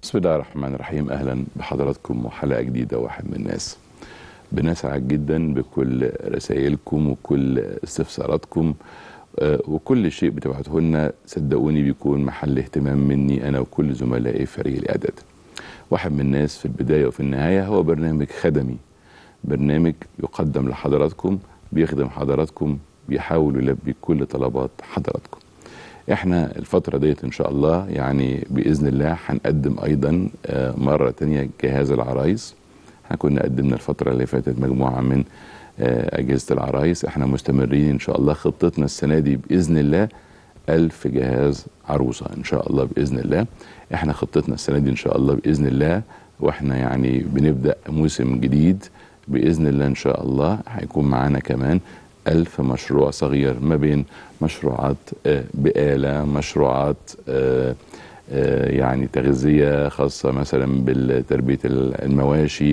بسم الله الرحمن الرحيم اهلا بحضراتكم وحلقه جديده واحد من الناس بنسعد جدا بكل رسائلكم وكل استفساراتكم آه، وكل شيء بتبعته لنا صدقوني بيكون محل اهتمام مني انا وكل زملائي في فريق الاعداد واحد من الناس في البدايه وفي النهايه هو برنامج خدمي برنامج يقدم لحضراتكم بيخدم حضراتكم بيحاول يلبي كل طلبات حضراتكم احنا الفترة ديت ان شاء الله يعني باذن الله هنقدم ايضا آه، مرة تانية جهاز العرايس احنا كنا قدمنا الفترة اللي فاتت مجموعة من آه، اجهزة العرايس احنا مستمرين ان شاء الله خطتنا السنة دي باذن الله ألف جهاز عروسة إن شاء الله بإذن الله إحنا خطتنا السنة دي إن شاء الله بإذن الله وإحنا يعني بنبدأ موسم جديد بإذن الله إن شاء الله هيكون معانا كمان ألف مشروع صغير ما بين مشروعات آه، بقالة مشروعات آه، آه، يعني تغذية خاصة مثلا بتربية المواشي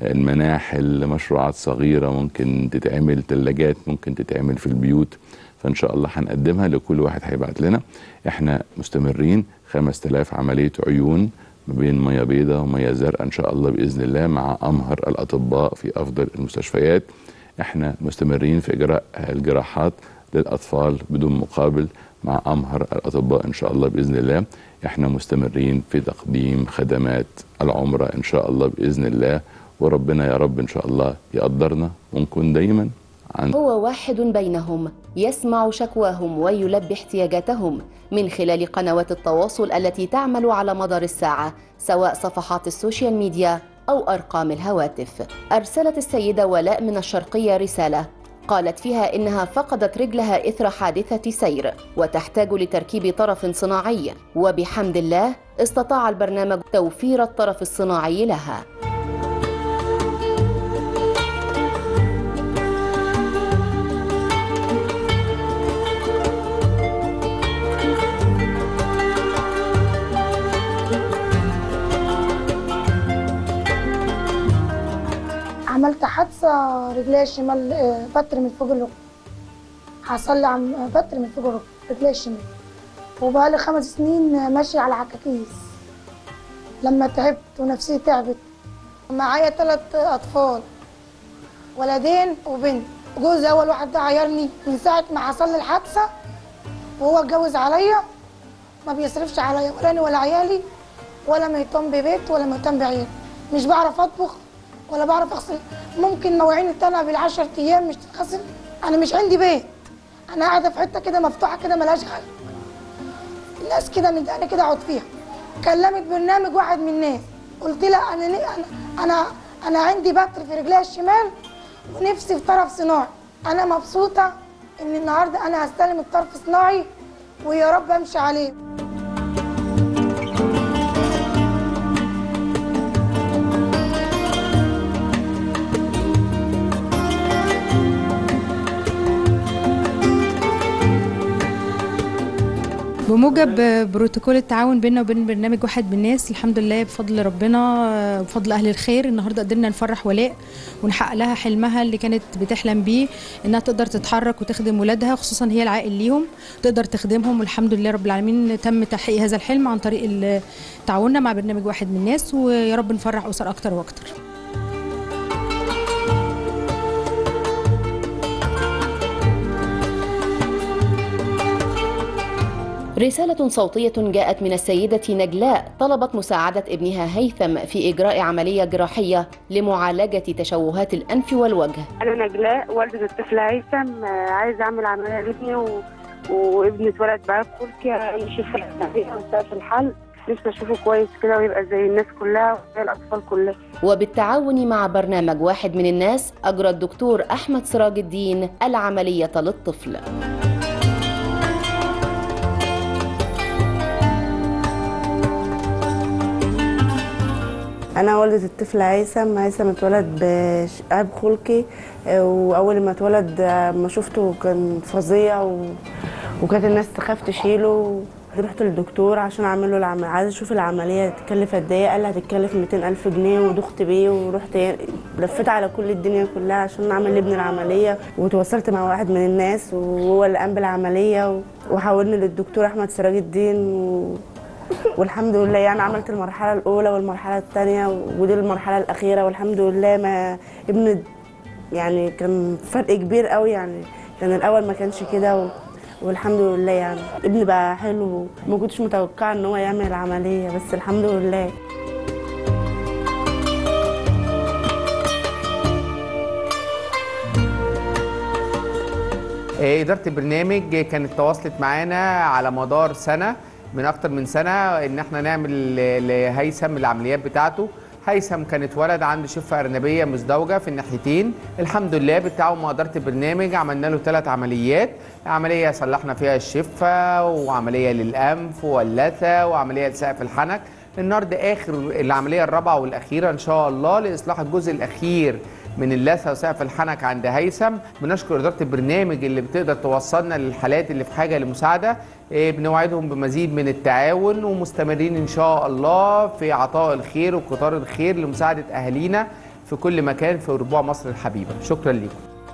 المناحل مشروعات صغيرة ممكن تتعمل ثلاجات ممكن تتعمل في البيوت فإن شاء الله هنقدمها لكل واحد هيبعت لنا احنا مستمرين 5000 عملية عيون ما بين مية بيضاء ومية زرقاء إن شاء الله بإذن الله مع أمهر الأطباء في أفضل المستشفيات احنا مستمرين في إجراء الجراحات للأطفال بدون مقابل مع أمهر الأطباء إن شاء الله بإذن الله احنا مستمرين في تقديم خدمات العمرة إن شاء الله بإذن الله وربنا يا رب إن شاء الله يقدرنا ونكون دايما عند هو واحد بينهم يسمع شكواهم ويلبي احتياجاتهم من خلال قنوات التواصل التي تعمل على مدار الساعة سواء صفحات السوشيال ميديا أو أرقام الهواتف أرسلت السيدة ولاء من الشرقية رسالة قالت فيها إنها فقدت رجلها إثر حادثة سير وتحتاج لتركيب طرف صناعي وبحمد الله استطاع البرنامج توفير الطرف الصناعي لها عملت حادثة رجلي الشمال آه، بتر من فوق الركبة حصل لي عم بتر من فوق الركبة رجلي الشمال وبقالي خمس سنين آه، ماشية على عكاكيس لما تعبت ونفسيتي تعبت معايا ثلاث أطفال ولدين وبنت جوزي أول واحد ده عيرني من ساعة ما حصل لي الحادثة وهو اتجوز عليا ما بيصرفش عليا ولا أنا ولا عيالي ولا مهتم ببيت ولا مهتم بعيال مش بعرف أطبخ ولا بعرف اغسل ممكن مواعين التانية بالعشر ايام مش تتغسل انا مش عندي بيت انا قاعده في حته كده مفتوحه كده ملهاش خلق الناس كده مداني كده اقعد فيها كلمت برنامج واحد من الناس قلت لها انا ليه انا انا انا عندي بتر في رجليها الشمال ونفسي في طرف صناعي انا مبسوطه ان النهارده انا هستلم الطرف الصناعي ويا رب امشي عليه بموجب بروتوكول التعاون بيننا وبين برنامج واحد بالناس الحمد لله بفضل ربنا بفضل اهل الخير النهارده قدرنا نفرح ولاء ونحقق لها حلمها اللي كانت بتحلم بيه انها تقدر تتحرك وتخدم ولادها خصوصا هي العائل ليهم تقدر تخدمهم والحمد لله رب العالمين تم تحقيق هذا الحلم عن طريق ال- تعاوننا مع برنامج واحد من الناس ويا رب نفرح اسر اكتر واكتر رسالة صوتية جاءت من السيدة نجلاء طلبت مساعدة ابنها هيثم في إجراء عملية جراحية لمعالجة تشوهات الأنف والوجه انا نجلاء والده الطفل هيثم آه، عايزه اعمل عمليه لابني و... وابني اتولد معاه بكوركيا يشوف في الحل نفسي اشوفه كويس كده ويبقى زي الناس كلها وزي الاطفال كلها وبالتعاون مع برنامج واحد من الناس أجرى الدكتور أحمد سراج الدين العملية للطفل انا والده الطفل هيثم هيثم اتولد بعيب خلقي آه، واول ما اتولد آه، ما شفته كان فظيع و... وكانت الناس تخاف تشيله رحت للدكتور عشان اعمل له العمليه عايزه اشوف العمليه هتكلف قد ايه قال لي هتتكلف 200 الف جنيه ودخت بيه ورحت لفيت على كل الدنيا كلها عشان اعمل لابني العمليه وتواصلت مع واحد من الناس وهو اللي قام بالعمليه وحولني للدكتور احمد سراج الدين و... والحمد لله يعني عملت المرحله الاولى والمرحله الثانيه ودي المرحله الاخيره والحمد لله ما ابن يعني كان فرق كبير قوي يعني كان الاول ما كانش كده و... والحمد لله يعني ابني بقى حلو ما كنتش متوقعه ان هو يعمل العمليه بس الحمد لله آه، إدارة البرنامج كانت تواصلت معانا على مدار سنة من أكتر من سنة إن إحنا نعمل ل- لهيثم العمليات بتاعته هيثم كان اتولد عنده شفة أرنبية مزدوجة في الناحيتين الحمد لله بالتعاون مع إدارة البرنامج عملنا له ثلاث عمليات عملية صلحنا فيها الشفة وعملية للأنف واللثة وعملية لسقف الحنك النهارده آخر العملية الرابعة والأخيرة إن شاء الله لإصلاح الجزء الأخير من اللثه وسقف الحنك عند هيثم بنشكر اداره البرنامج اللي بتقدر توصلنا للحالات اللي في حاجه لمساعده إيه، بنوعدهم بمزيد من التعاون ومستمرين ان شاء الله في عطاء الخير وقطار الخير لمساعده اهالينا في كل مكان في ربوع مصر الحبيبه شكرا لكم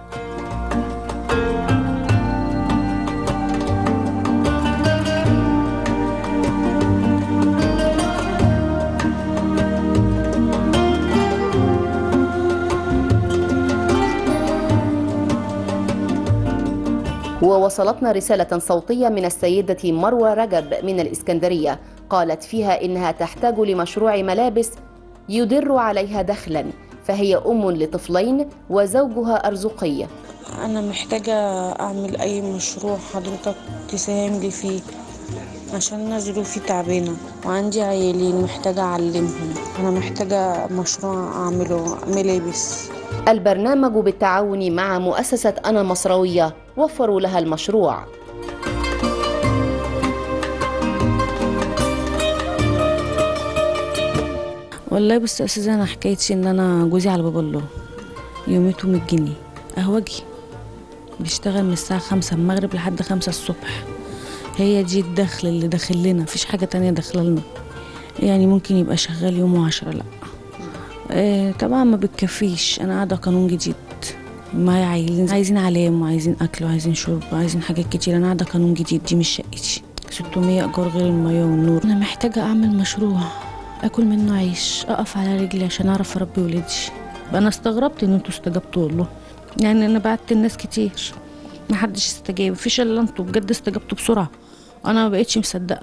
ووصلتنا رسالة صوتية من السيدة مروة رجب من الإسكندرية قالت فيها إنها تحتاج لمشروع ملابس يدر عليها دخلا فهي أم لطفلين وزوجها أرزقي أنا محتاجة أعمل أي مشروع حضرتك تساهم لي فيه عشان أنا ظروفي تعبانة وعندي عيالين محتاجة أعلمهم أنا محتاجة مشروع أعمله ملابس البرنامج بالتعاون مع مؤسسة أنا مصروية وفروا لها المشروع والله بص يا أستاذة أنا حكايتي إن أنا جوزي على باب الله يوميته 100 جنيه قهوجي بيشتغل من الساعة خمسة المغرب لحد خمسة الصبح هي دي الدخل اللي داخل لنا مفيش حاجة تانية داخله لنا يعني ممكن يبقى شغال يوم وعشرة لأ آه طبعا ما بتكفيش أنا قاعدة قانون جديد معايا عايزين عايزين علام وعايزين أكل وعايزين شرب وعايزين حاجات كتير أنا قاعدة قانون جديد دي مش شقتي 600 إيجار غير المية والنور أنا محتاجة أعمل مشروع اكل منه عيش اقف على رجلي عشان اعرف اربي ولادي انا استغربت ان انتوا استجبتوا والله يعني انا بعت الناس كتير محدش استجاب مفيش الا انتوا بجد استجبتوا بسرعه انا ما بقتش مصدقه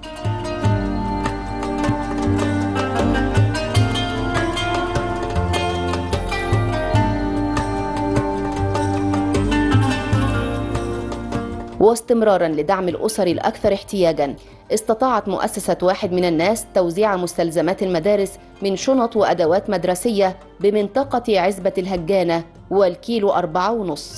واستمرارا لدعم الأسر الأكثر احتياجا استطاعت مؤسسة واحد من الناس توزيع مستلزمات المدارس من شنط وأدوات مدرسية بمنطقة عزبة الهجانة والكيلو أربعة ونص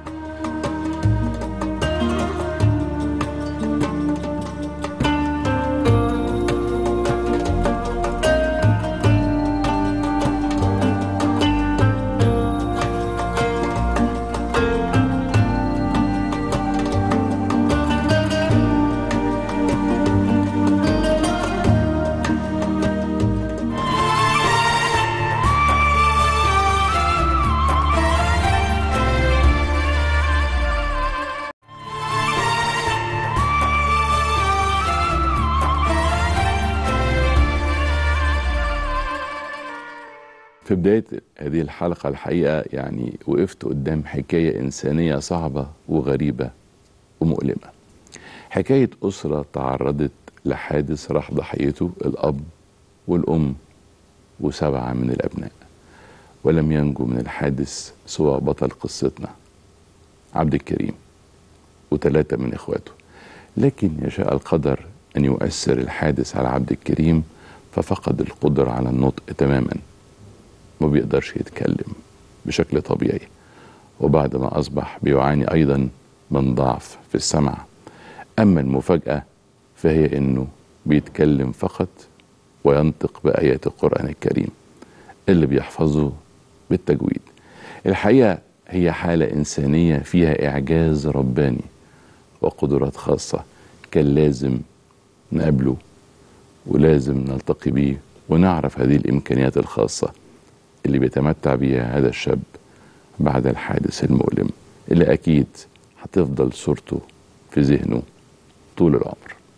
في بداية هذه الحلقة الحقيقة يعني وقفت قدام حكاية إنسانية صعبة وغريبة ومؤلمة حكاية أسرة تعرضت لحادث راح ضحيته الأب والأم وسبعة من الأبناء ولم ينجو من الحادث سوى بطل قصتنا عبد الكريم وثلاثة من إخواته لكن يشاء القدر أن يؤثر الحادث على عبد الكريم ففقد القدرة على النطق تماما ما بيقدرش يتكلم بشكل طبيعي وبعد ما أصبح بيعاني أيضا من ضعف في السمع أما المفاجأة فهي أنه بيتكلم فقط وينطق بآيات القرآن الكريم اللي بيحفظه بالتجويد الحقيقة هي حالة إنسانية فيها إعجاز رباني وقدرات خاصة كان لازم نقابله ولازم نلتقي بيه ونعرف هذه الإمكانيات الخاصة اللي بيتمتع بيها هذا الشاب بعد الحادث المؤلم اللي أكيد هتفضل صورته في ذهنه طول العمر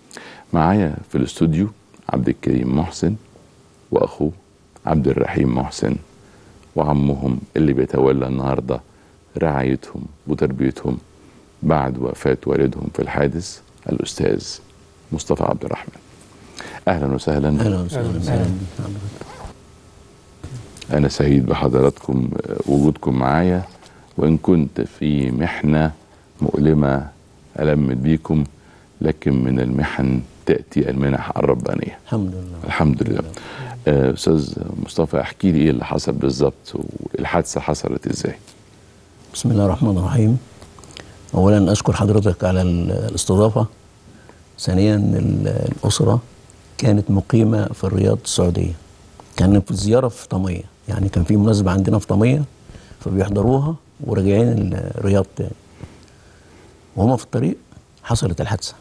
معايا في الاستوديو عبد الكريم محسن واخوه عبد الرحيم محسن وعمهم اللي بيتولى النهارده رعايتهم وتربيتهم بعد وفاه والدهم في الحادث الاستاذ مصطفى عبد الرحمن اهلا وسهلا اهلا وسهلا أنا سعيد بحضراتكم آه، وجودكم معايا وإن كنت في محنة مؤلمة ألمت بيكم لكن من المحن تأتي المنح الربانية الحمد لله الحمد لله آه، أستاذ مصطفى احكي لي إيه اللي حصل بالظبط والحادثة حصلت إزاي بسم الله الرحمن الرحيم اولا اشكر حضرتك على ال- الاستضافه ثانيا ال- الاسره كانت مقيمه في الرياض السعوديه كان في زياره في طميه يعني كان في مناسبه عندنا في طميه فبيحضروها وراجعين الرياض تاني وهما في الطريق حصلت الحادثه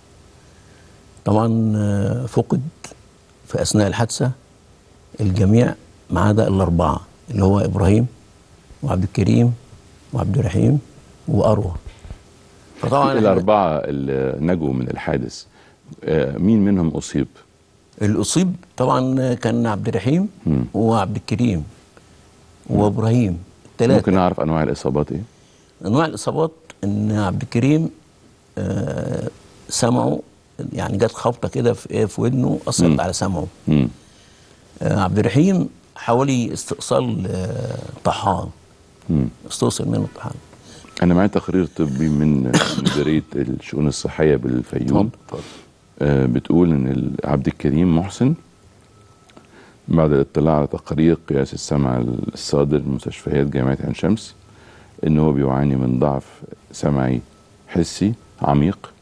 طبعا آه، فقد في اثناء الحادثه الجميع ما عدا الاربعه اللي هو ابراهيم وعبد الكريم وعبد الرحيم واروى فطبعا إحنا- الأربعة اللي نجوا من الحادث آه، مين منهم أصيب الاصيب طبعا كان عبد الرحيم وعبد الكريم وابراهيم الثلاثه ممكن نعرف أنواع الإصابات إيه انواع الاصابات ان عبد الكريم آه سمعه يعني جت خبطه كده في إيه في ودنه اثرت مم. على سمعه مم. آه عبد الرحيم حوالي استئصال آه طحان مم. استئصل منه الطحان أنا معايا تقرير طبي من مديرية الشؤون الصحية بالفيوم آه، بتقول ان ال- عبد الكريم محسن بعد الاطلاع على تقرير قياس السمع الصادر من مستشفيات جامعة عين شمس ان هو بيعاني من ضعف سمعي حسي عميق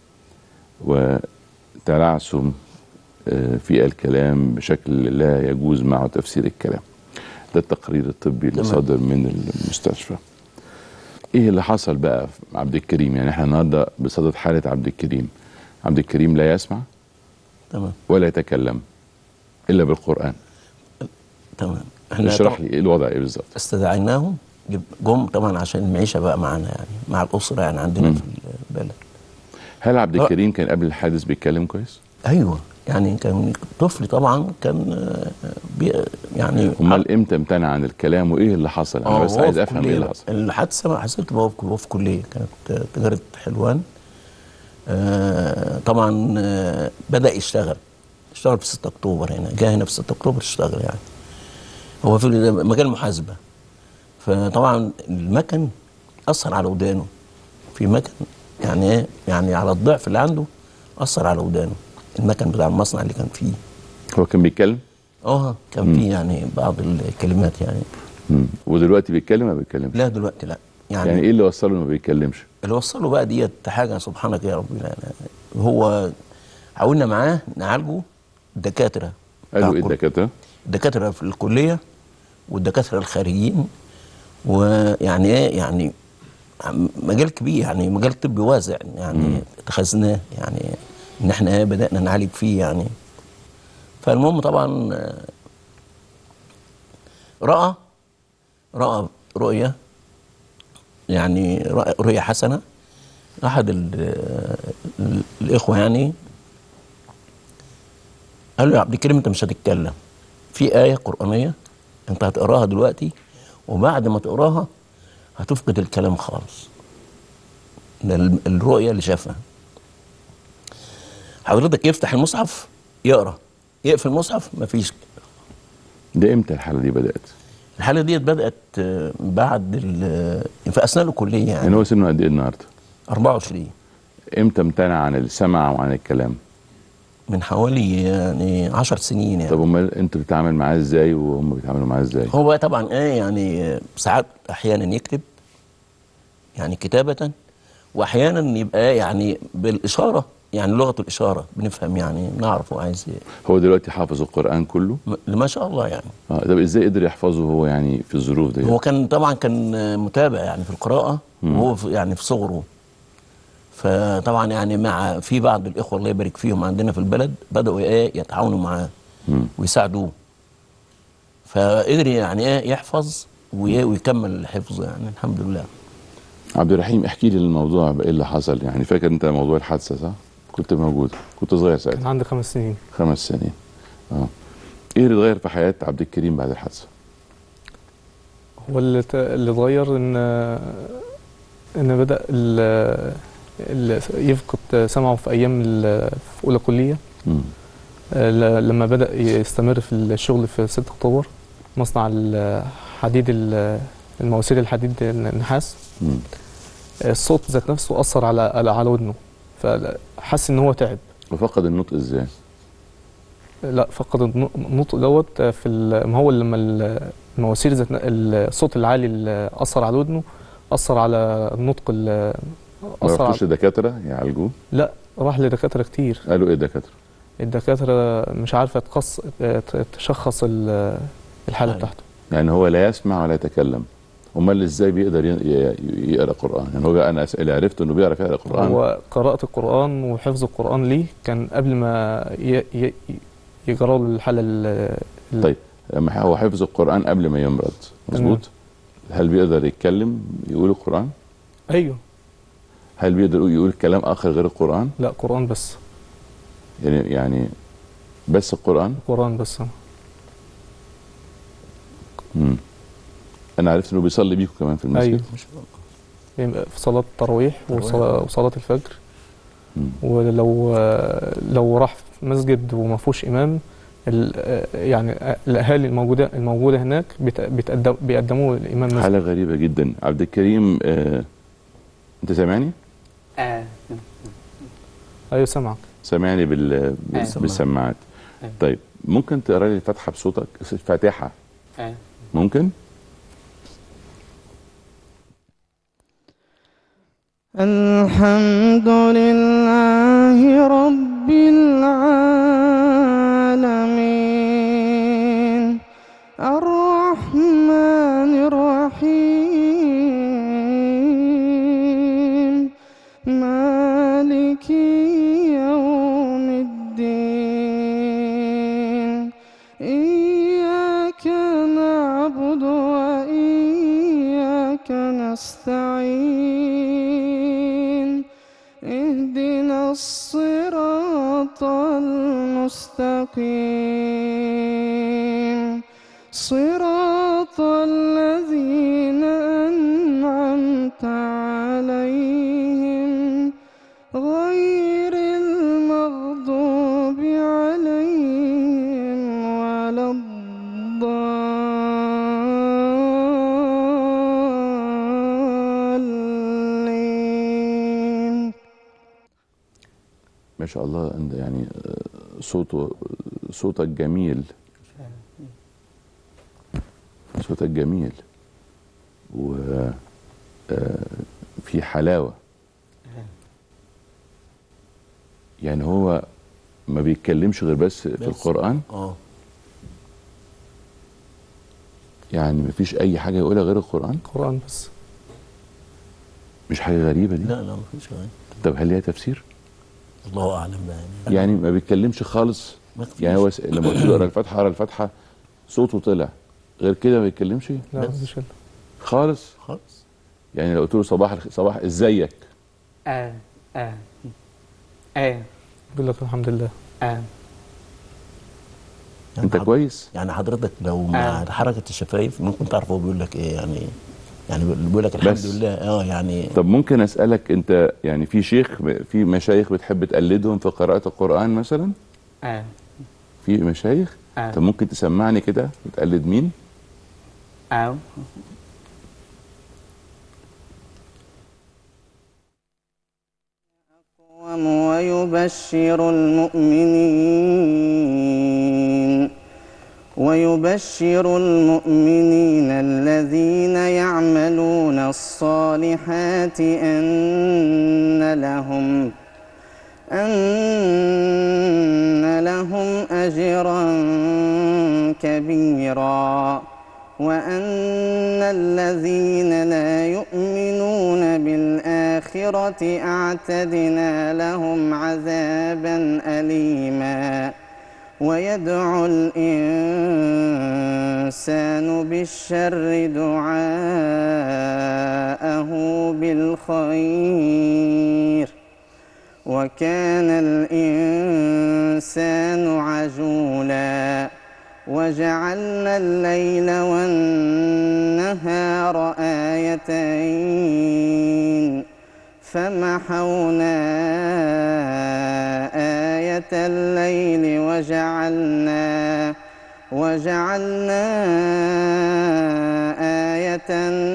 وتلعثم آه، في الكلام بشكل لا يجوز معه تفسير الكلام ده التقرير الطبي اللي تمام. صادر من المستشفى ايه اللي حصل بقى في عبد الكريم يعني احنا النهارده بصدد حاله عبد الكريم عبد الكريم لا يسمع تمام ولا يتكلم الا بالقران تمام احنا اشرح طبعاً لي ايه الوضع ايه بالظبط استدعيناهم جب- جم طبعا عشان المعيشه بقى معانا يعني مع الاسره يعني عندنا مم. في البلد هل عبد لا. الكريم كان قبل الحادث بيتكلم كويس ايوه يعني كان طفل طبعا كان آه، بي يعني امال امتى امتنع عن الكلام وايه اللي حصل انا آه، بس وهو عايز في افهم ايه كلية اللي بقى. حصل الحادثه ما حصلت وهو في- وهو في كليه كانت آه، تجاره حلوان آه، طبعا آه، بدا يشتغل اشتغل في 6 اكتوبر هنا جه هنا في 6 اكتوبر اشتغل يعني هو في مجال المحاسبه فطبعا المكن اثر على ودانه في مكن يعني ايه يعني على الضعف اللي عنده اثر على ودانه المكن بتاع المصنع اللي كان فيه هو كان بيتكلم اه كان مم. فيه يعني بعض الكلمات يعني مم. ودلوقتي بيتكلم ولا ما بيتكلمش لا دلوقتي لا يعني, يعني ايه اللي وصله انه ما بيتكلمش اللي وصله بقى ديت حاجه سبحانك يا رب لا لا هو حاولنا معاه نعالجه الدكاتره قالوا ايه بتاع الكل- الدكاتره الدكاتره في الكليه والدكاتره الخارجيين ويعني ايه يعني عم- مجال كبير يعني مجال طبي واسع يعني اتخذناه يعني ان احنا ايه بدانا نعالج فيه يعني فالمهم طبعا آه، راى راى رؤيه يعني رأى رؤيه حسنه احد ال- ال- الاخوه يعني قال له يا عبد الكريم انت مش هتتكلم في ايه قرانيه انت هتقراها دلوقتي وبعد ما تقراها هتفقد الكلام خالص ده ال- الرؤيه اللي شافها حضرتك يفتح المصحف يقرا يقفل المصحف مفيش ده امتى الحاله دي بدات الحاله ديت بدات آه، بعد ال- في اثناء الكليه يعني يعني هو سنه قد ايه النهارده 24 امتى امتنع عن السمع وعن الكلام من حوالي يعني 10 سنين يعني طب امال انت بتتعامل معاه ازاي وهم بيتعاملوا معاه ازاي هو بقى طبعا ايه يعني ساعات احيانا يكتب يعني كتابة واحيانا يبقى إيه يعني بالاشارة يعني لغة الاشارة بنفهم يعني نعرف هو عايز ايه هو دلوقتي حافظ القران كله م- ما شاء الله يعني اه طب ازاي قدر يحفظه هو يعني في الظروف دي هو كان طبعا كان متابع يعني في القراءة وهو في يعني في صغره فطبعا يعني مع في بعض الاخوه الله يبارك فيهم عندنا في البلد بداوا ايه يتعاونوا معاه مم. ويساعدوه فقدر يعني ايه يحفظ وإيه ويكمل حفظه يعني الحمد لله عبد الرحيم احكي لي الموضوع بقى ايه اللي حصل يعني فاكر انت موضوع الحادثه صح كنت موجود كنت صغير كان ساعتها عندي خمس سنين خمس سنين اه ايه اللي اتغير في حياه عبد الكريم بعد الحادثه هو اللي ت- اللي اتغير ان ان بدا ال- ال- يفقد سمعه في ايام ال- في اولى كليه مم. ل- لما بدا يستمر في الشغل في 6 اكتوبر مصنع الحديد ال- المواسير الحديد النحاس مم. الصوت ذات نفسه اثر على على على ودنه فحس ان هو تعب وفقد النطق ازاي لا فقد الن- النطق دوت في ال- ما هو لما ال- المواسير ذات ن- الصوت العالي اللي اثر على ودنه اثر على النطق ال- ما اثر رحتوش على لدكاتره يعالجوه لا راح لدكاتره كتير قالوا ايه الدكاتره الدكاتره مش عارفه تقص ت- تشخص ال- الحاله أيوة. بتاعته يعني هو لا يسمع ولا يتكلم امال ازاي بيقدر ي- ي- يقرا قران يعني هو انا اللي عرفت انه بيعرف يقرا قران هو قراءه القران وحفظ القران ليه كان قبل ما ي- ي- يجرى له الحاله ال- ال- طيب لما هو حفظ القران قبل ما يمرض مظبوط هل بيقدر يتكلم يقول القران ايوه هل بيقدر يقول كلام اخر غير القران لا قران بس يعني يعني بس القران قران بس مم. انا عرفت انه بيصلي بيكم كمان في المسجد ايوه يبقى في صلاة التراويح وصلاة, وصلاة الفجر مم. ولو لو راح في مسجد وما فيهوش إمام ال- يعني الأهالي الموجودة الموجودة هناك بت- بتقدم بيقدموا الإمام مسجد حاله غريبه جدا عبد الكريم آه انت سامعني آه. أيوة سامعك سامعني بال... بال... آه. بالسماعات آه. طيب ممكن تقرا لي الفاتحه بصوتك الفاتحه آه. ممكن الحمد لله رب العالمين الرحمن الرحيم مالك يوم الدين إياك نعبد وإياك نستعين اهدنا الصراط المستقيم صراط الذين أنعمت عليهم غير المغضوب عليهم ولا الضالين ما شاء الله أنت يعني آه، صوته صوتك جميل صوتك جميل و آه، في حلاوة يعني هو ما بيتكلمش غير بس في بس. القرآن اه يعني ما فيش أي حاجة يقولها غير القرآن قرآن بس مش حاجة غريبة دي لا لا مفيش غير طب هل ليها تفسير؟ الله اعلم بقى يعني يعني ما بيتكلمش خالص ما فيش. يعني هو س- لما قلت له اقرا الفاتحه اقرا الفاتحه صوته طلع غير كده ما بيتكلمش لا بس. مفيش إلا. خالص خالص يعني لو قلت له صباح الخ- صباح ازيك آه. آه. آه. بيقول لك الحمد لله آه. يعني انت حض- كويس يعني حضرتك لو مع آه. حركه الشفايف ممكن تعرف هو بيقول لك ايه يعني يعني بيقول لك الحمد بس. لله اه يعني طب ممكن اسالك انت يعني في شيخ في مشايخ بتحب تقلدهم في قراءه القران مثلا آه. في مشايخ آه. طب ممكن تسمعني كده بتقلد مين أو ويبشر المؤمنين ويبشر المؤمنين الذين يعملون الصالحات أن لهم أن لهم أجرا كبيرا وأن الذين لا يؤمنون بالآخرة أعتدنا لهم عذابا أليما ويدعو الإنسان بالشر دعاءه بالخير وكان الإنسان عجولا وجعلنا الليل والنهار آيتين فمحونا آية الليل وجعلنا وجعلنا آية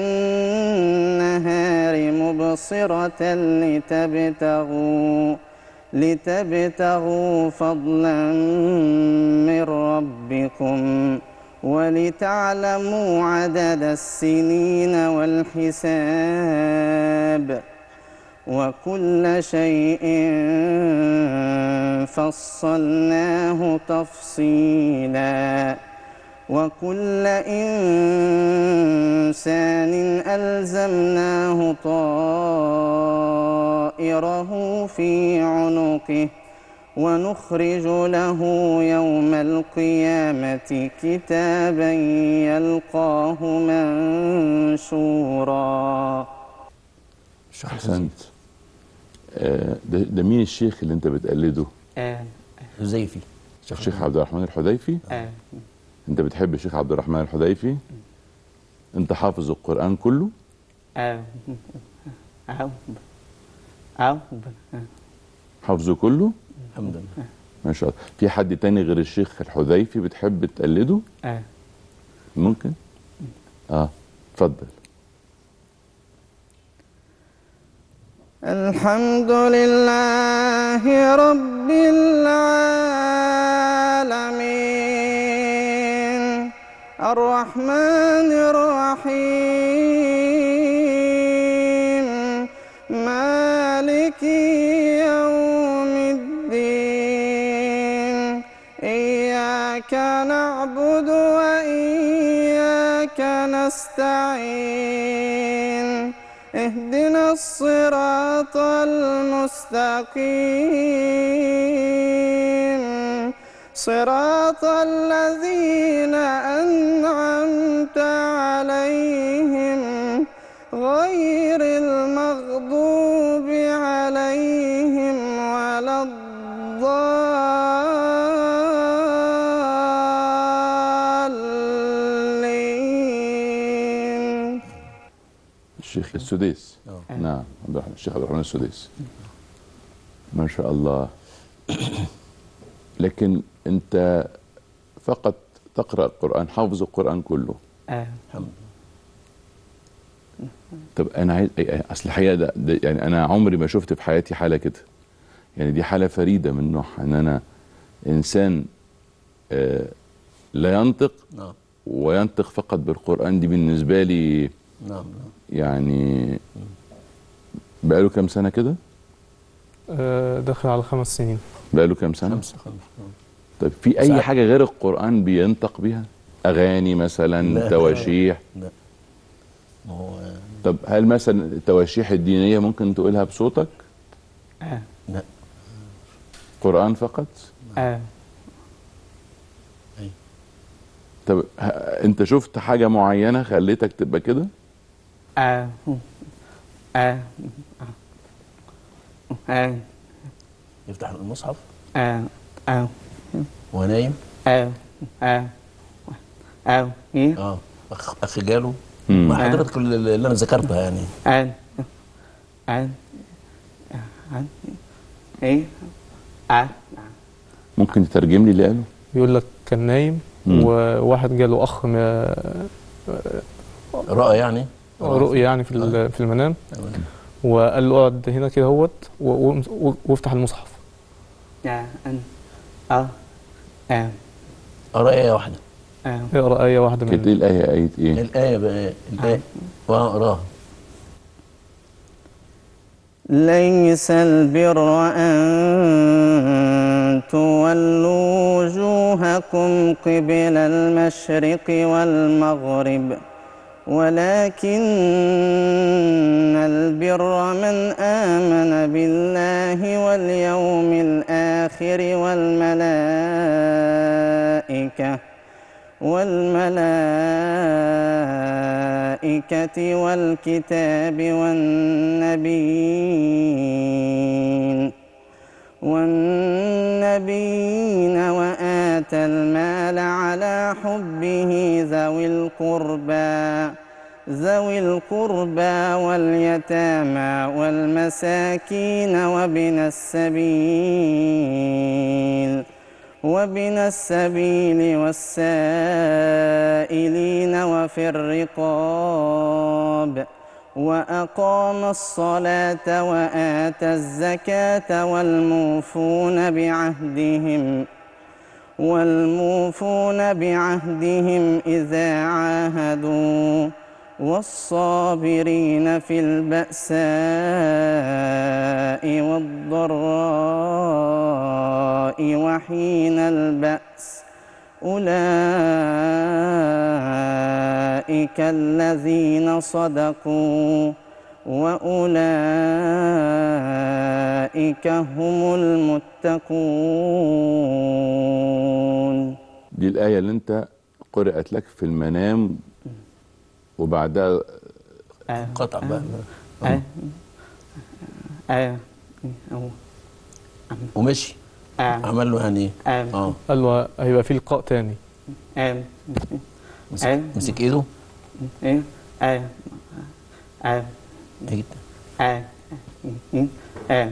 النهار مبصرة لتبتغوا لتبتغوا فضلا من ربكم ولتعلموا عدد السنين والحساب وكل شيء فصلناه تفصيلا وكل إنسان ألزمناه طائره في عنقه ونخرج له يوم القيامة كتابا يلقاه منشورا احسنت آه، ده, ده مين الشيخ اللي انت بتقلده آه. حذيفي الشيخ عبد الرحمن الحذيفي آه. انت بتحب الشيخ عبد الرحمن الحذيفي انت حافظ القرآن كله آه. آه. آه. حافظه كله الحمد لله ما شاء الله في حد تاني غير الشيخ الحذيفي بتحب تقلده آه. ممكن اه اتفضل الحمد لله رب العالمين الرحمن الرحيم مالك يوم الدين إياك نعبد وإياك نستعين اهدنا الصراط المستقيم صراط الذين أنعمت عليهم غير المغضوب عليهم ولا الضالين الشيخ السديس آه. نعم عبد الرحمن الشيخ عبد الرحمن السديس ما شاء الله لكن انت فقط تقرا القران حافظ القران كله آه. الحمد طب انا عايز أي- أي- اصل الحقيقه ده, ده يعني انا عمري ما شفت في حياتي حاله كده يعني دي حاله فريده من نوعها ان انا انسان آه لا ينطق نعم وينطق فقط بالقران دي بالنسبه لي نعم نعم يعني بقاله كام سنه كده آه، داخل على خمس سنين بقاله كام سنه خمسة خمسة طيب في اي ساعات. حاجه غير القران بينطق بيها اغاني مثلا لا. تواشيح لا ما هو طب هل مثلا التواشيح الدينيه ممكن تقولها بصوتك آه. لا قران فقط آه. طب ه- انت شفت حاجه معينه خليتك تبقى كده آه. آه. آه. يفتح المصحف آه. آه. وهو نايم آه. آه. آه. إيه؟ اه اخ اخ جاله مم. مع حضرتك اللي اللي انا ذكرتها يعني آه. آه. آه. إيه؟ آه. ممكن تترجم لي اللي قاله بيقول لك كان نايم مم. وواحد جاله اخ م- رأى يعني رؤية يعني في ال- في المنام تمام. وقال له اقعد هنا كده اهوت و- و- و- وافتح المصحف آه. آه. آه. قرأ آية واحدة آه. اقرا ايه واحده كانت من ايه الايه ايه ايه الآية بقى الآية وأقراها ليس البر أن تولوا وجوهكم قبل المشرق والمغرب ولكن البر من آمن بالله واليوم الآخر والملائكة والملائكة والكتاب والنبيين والنبيين وآتى المال على حبه ذوي القربى ذوي القربى واليتامى والمساكين وابن السبيل وابن السبيل والسائلين وفي الرقاب وأقام الصلاة وآتى الزكاة والموفون بعهدهم والموفون بعهدهم إذا عاهدوا والصابرين في البأساء والضراء وحين البأس أولئك الذين صدقوا وأولئك هم المتقون دي الآية اللي أنت قرأت لك في المنام وبعدها قطع بقى آه. آه. أهو. ومشي آه. عمل له يعني آه. اه قال له هيبقى في لقاء تاني آه. مسك, آه. مسك ايده إيه؟ آه. آه. هيك. آه. آه.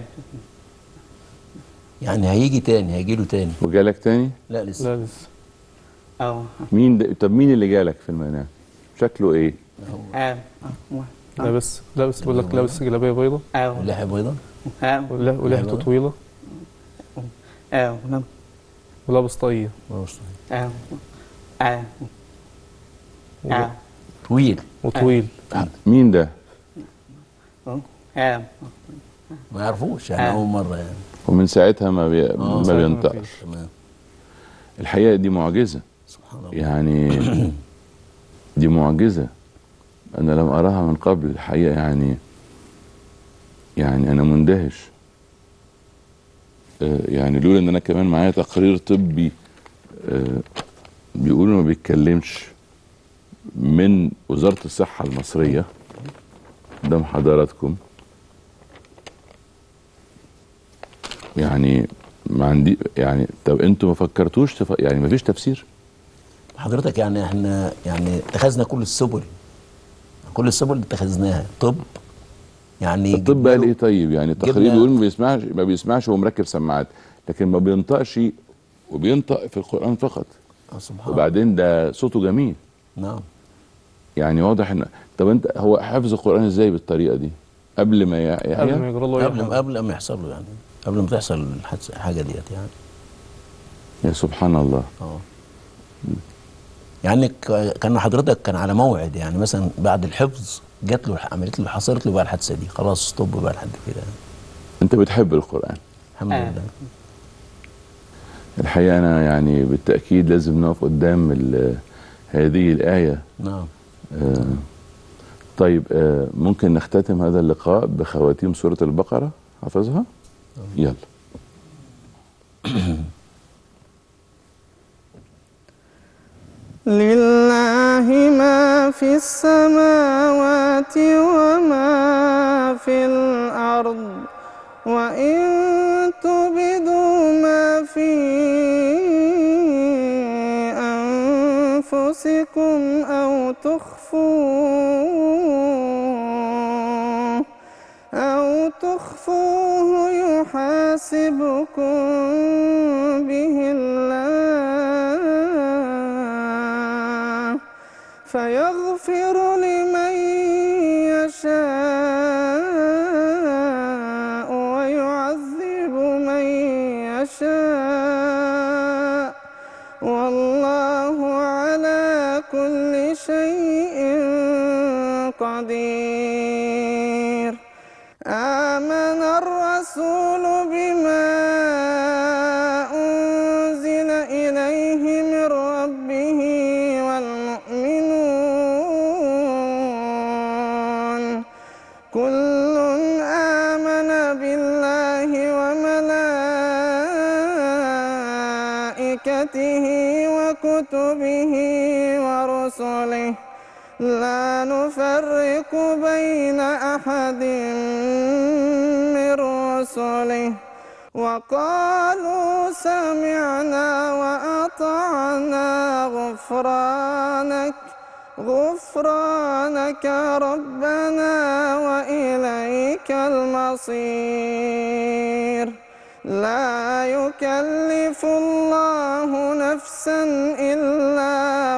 يعني هيجي تاني هيجي له تاني وجالك تاني لا لسه لا لسه أو مين ده؟ طب مين اللي جالك في المنام شكله ايه آه. لابس لابس بيقول لك لابس جلابيه بيضه أو ولحية بيضة آه. وله- ولحيته طويله آه. ولابس طاقيه آه. آه. آه. طويل وطويل مين ده آه. ما يعرفوش يعني آه. اول مرة يعني ومن ساعتها ما بي... آه. ما ساعتها ما بينطقش فيش. تمام الحقيقة دي معجزة سبحان الله يعني دي معجزة أنا لم أراها من قبل الحقيقة يعني يعني أنا مندهش آه، يعني لولا إن أنا كمان معايا تقرير طبي آه، بيقولوا ما بيتكلمش من وزارة الصحة المصرية قدام حضراتكم يعني ما عندي يعني طب انتوا ما فكرتوش تف... يعني ما فيش تفسير حضرتك يعني احنا يعني اتخذنا كل السبل كل السبل اتخذناها طب يعني الطب جبنا قال له- ايه طيب يعني التقرير جبنا- بيقول ما بيسمعش ما بيسمعش وهو مركب سماعات لكن ما بينطقش وبينطق في القرآن فقط آه، سبحان الله وبعدين ده صوته جميل نعم يعني واضح ان طب انت هو حافظ القرآن ازاي بالطريقة دي قبل ما ي- قبل ما يحيى يجرى له أي قبل حاجة. قبل ما يحصل له يعني قبل ما تحصل الحادثة حاجة ديت يعني يا سبحان الله اه يعني ك- كان حضرتك كان على موعد يعني مثلا بعد الحفظ جات له عملت له حصلت له بقى الحادثه دي خلاص ستوب بقى لحد كده يعني. انت بتحب القرآن الحمد آه. لله الحقيقة انا يعني بالتأكيد لازم نقف قدام ال- هذه الآية نعم آه، طيب آه، ممكن نختتم هذا اللقاء بخواتيم سورة البقرة حافظها يلا لله ما في السماوات وما في الأرض وإن تبدوا ما في أنفسكم أو تخفوه أو تخفوه يحاسبكم به الله فيغفر لمن يشاء ويعذب من يشاء والله على كل شيء قدير آمن الرسول بما أنزل إليه من ربه والمؤمنون كل آمن بالله وملائكته وكتبه ورسله لا نفرق بين أحد من رسله وقالوا سمعنا وأطعنا غفرانك غفرانك ربنا وإليك المصير لا يكلف الله نفسا إلا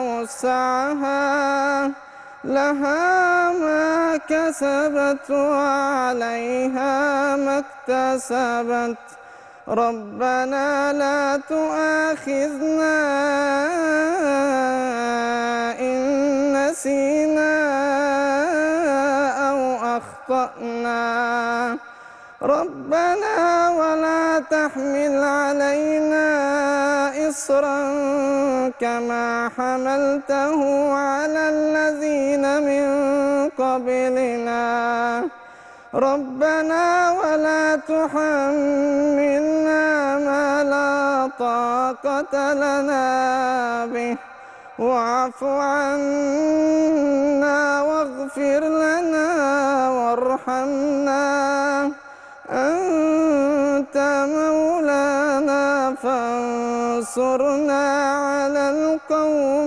وسعها لها ما كسبت وعليها ما اكتسبت ربنا لا تؤاخذنا إن نسينا أو أخطأنا ربنا ولا تحمل علينا إصرا كما حملته على الذين من قبلنا ربنا ولا تحملنا ما لا طاقة لنا به واعف عنا واغفر لنا وارحمنا أنت مولانا فانصرنا على القوم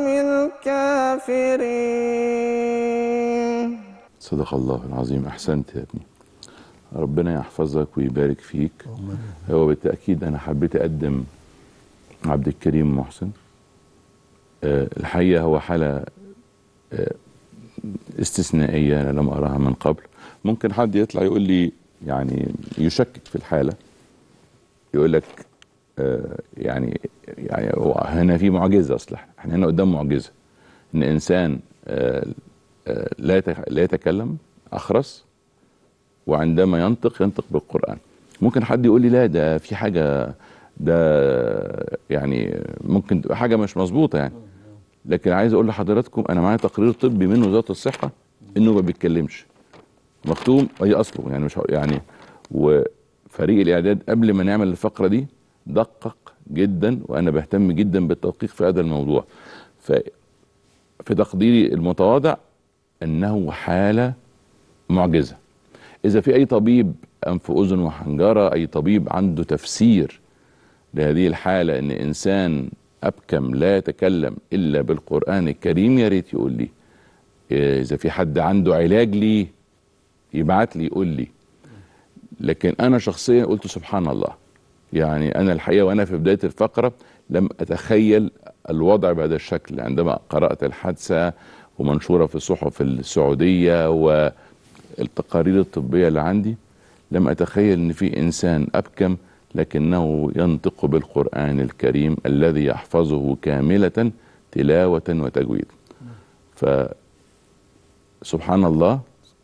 الكافرين صدق الله العظيم احسنت يا ابني ربنا يحفظك ويبارك فيك هو بالتاكيد انا حبيت اقدم عبد الكريم محسن آه، الحقيقه هو حاله آه، استثنائيه انا لم اراها من قبل ممكن حد يطلع يقول لي يعني يشكك في الحاله يقول لك آه، يعني يعني هو هنا في معجزه اصلا احنا هنا قدام معجزه ان انسان آه، آه، لا يتك- لا يتكلم اخرس وعندما ينطق ينطق بالقران ممكن حد يقول لي لا ده في حاجه ده يعني ممكن تبقى حاجه مش مظبوطه يعني لكن عايز اقول لحضراتكم انا معايا تقرير طبي من وزاره الصحه انه ما بيتكلمش مختوم هي اصله يعني مش ه- يعني وفريق الاعداد قبل ما نعمل الفقره دي دقق جدا وانا بهتم جدا بالتدقيق في هذا الموضوع ف في تقديري المتواضع انه حاله معجزه اذا في اي طبيب انف اذن وحنجره اي طبيب عنده تفسير لهذه الحاله ان انسان ابكم لا يتكلم الا بالقران الكريم يا ريت يقول لي اذا في حد عنده علاج ليه يبعت لي يقول لي لكن انا شخصيا قلت سبحان الله يعني انا الحقيقه وانا في بدايه الفقره لم اتخيل الوضع بهذا الشكل عندما قرات الحادثه ومنشوره في الصحف السعوديه والتقارير الطبيه اللي عندي لم اتخيل ان في انسان ابكم لكنه ينطق بالقران الكريم الذي يحفظه كامله تلاوه وتجويد ف سبحان الله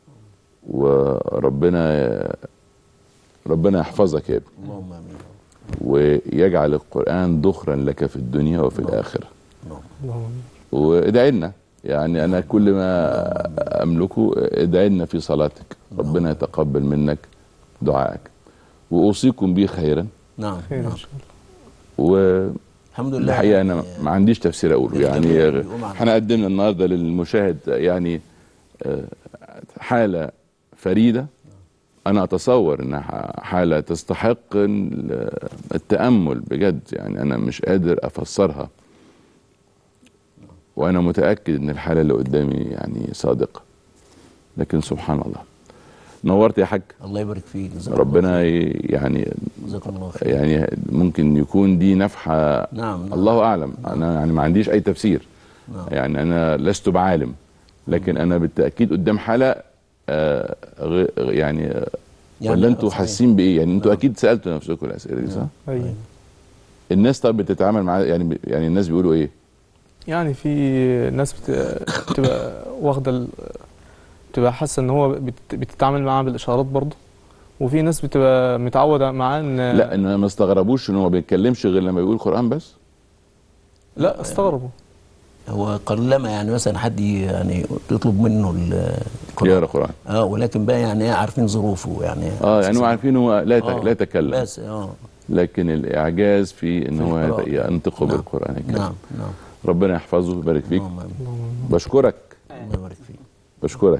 وربنا ربنا يحفظك يا ابني اللهم امين ويجعل القرآن ذخرا لك في الدنيا وفي الآخرة اللهم وادعي لنا يعني أنا كل ما أملكه ادعي لنا في صلاتك ربنا يتقبل منك دعائك وأوصيكم به خيرا نعم خير نعم ان شاء الله و الحمد لله الحقيقة أنا ما عنديش تفسير أقوله الجميع يعني بيقوم على- احنا قدمنا النهاردة للمشاهد يعني آه، حالة فريدة أنا أتصور إنها حالة تستحق ال- التأمل بجد يعني أنا مش قادر أفسرها وأنا متأكد إن الحالة اللي قدامي يعني صادقة لكن سبحان الله نورت يا حاج الله يبارك فيك جزاك الله ربنا خير. ي- يعني جزاك الله خير يعني ممكن يكون دي نفحة نعم نعم الله اعلم انا يعني ما عنديش اي تفسير نعم. يعني انا لست بعالم لكن انا بالتاكيد قدام حاله آه غ- يعني آه، يعني ولا انتوا صحيح. حاسين بايه يعني انتوا نعم. اكيد سالتوا نفسكم الاسئله دي صح ايوه الناس طب بتتعامل مع يعني يعني الناس بيقولوا ايه يعني في ناس بت- بتبقى واخده ال- بتبقى حاسه ان هو بت- بتتعامل معاه بالاشارات برضه وفي ناس بتبقى متعوده معاه ان لا ان ما استغربوش ان هو ما بيتكلمش غير لما يقول قران بس لا استغربوا هو قلما يعني مثلا حد يعني تطلب منه ال- يقرا القرآن قران اه ولكن بقى يعني ايه عارفين ظروفه يعني اه يعني هو عارفين هو لا يت- آه، لا يتكلم بس اه لكن الاعجاز في ان في هو القراءة. يت- ينطق نعم. بالقران الكريم نعم نعم ربنا يحفظه ويبارك فيك اللهم آمين. بشكرك الله يبارك فيك بشكرك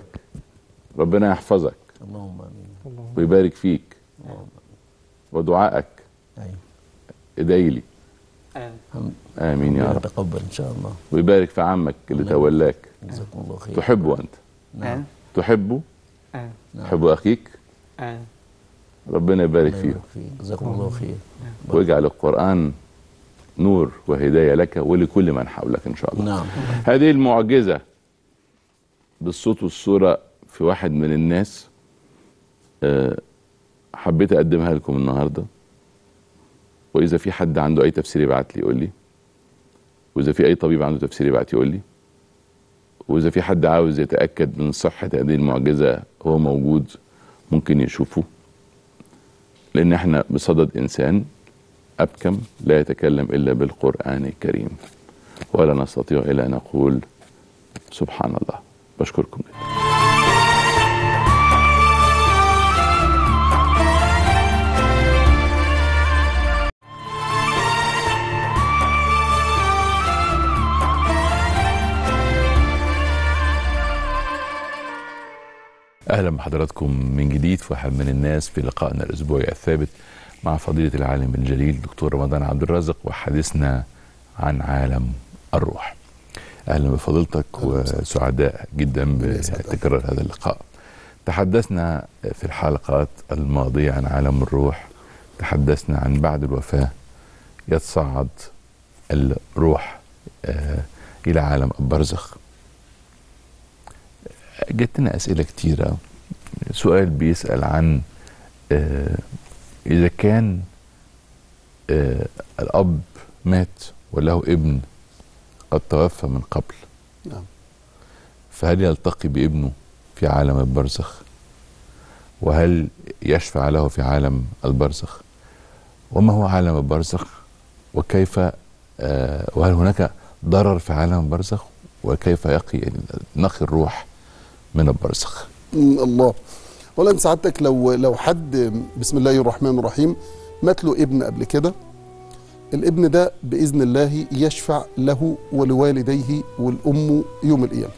ربنا يحفظك اللهم امين ويبارك فيك اللهم ودعائك أيوة. ادعي لي آمين امين يا رب يتقبل ان شاء الله ويبارك في عمك اللي تولاك جزاكم الله خير تحبه انت آمين تحبه آمين تحب اخيك آمين ربنا يبارك الله فيه يبارك فيك. جزاكم الله خير واجعل القرآن نور وهداية لك ولكل من حولك إن شاء الله نعم هذه المعجزة بالصوت والصورة في واحد من الناس آه، حبيت أقدمها لكم النهاردة وإذا في حد عنده أي تفسير يبعت لي يقول لي وإذا في أي طبيب عنده تفسير يبعت يقول لي وإذا في حد عاوز يتأكد من صحة هذه المعجزة هو موجود ممكن يشوفه لأن احنا بصدد إنسان أبكم لا يتكلم إلا بالقرآن الكريم ولا نستطيع إلا أن نقول سبحان الله بشكركم جدا اهلا بحضراتكم من جديد في واحد من الناس في لقائنا الاسبوعي الثابت مع فضيله العالم الجليل دكتور رمضان عبد الرازق وحديثنا عن عالم الروح. اهلا بفضيلتك وسعداء جدا بتكرار هذا اللقاء. تحدثنا في الحلقات الماضيه عن عالم الروح تحدثنا عن بعد الوفاه يتصعد الروح آه، الى عالم البرزخ جاتنا أسئلة كتيرة سؤال بيسأل عن آه، إذا كان آه، الأب مات وله ابن قد توفى من قبل نعم. فهل يلتقي بابنه في عالم البرزخ وهل يشفع له في عالم البرزخ وما هو عالم البرزخ وكيف آه، وهل هناك ضرر في عالم البرزخ وكيف يقي نقي الروح من البرزخ مم، الله اولا سعادتك لو لو حد بسم الله الرحمن الرحيم مات له ابن قبل كده الابن ده باذن الله يشفع له ولوالديه والام يوم القيامه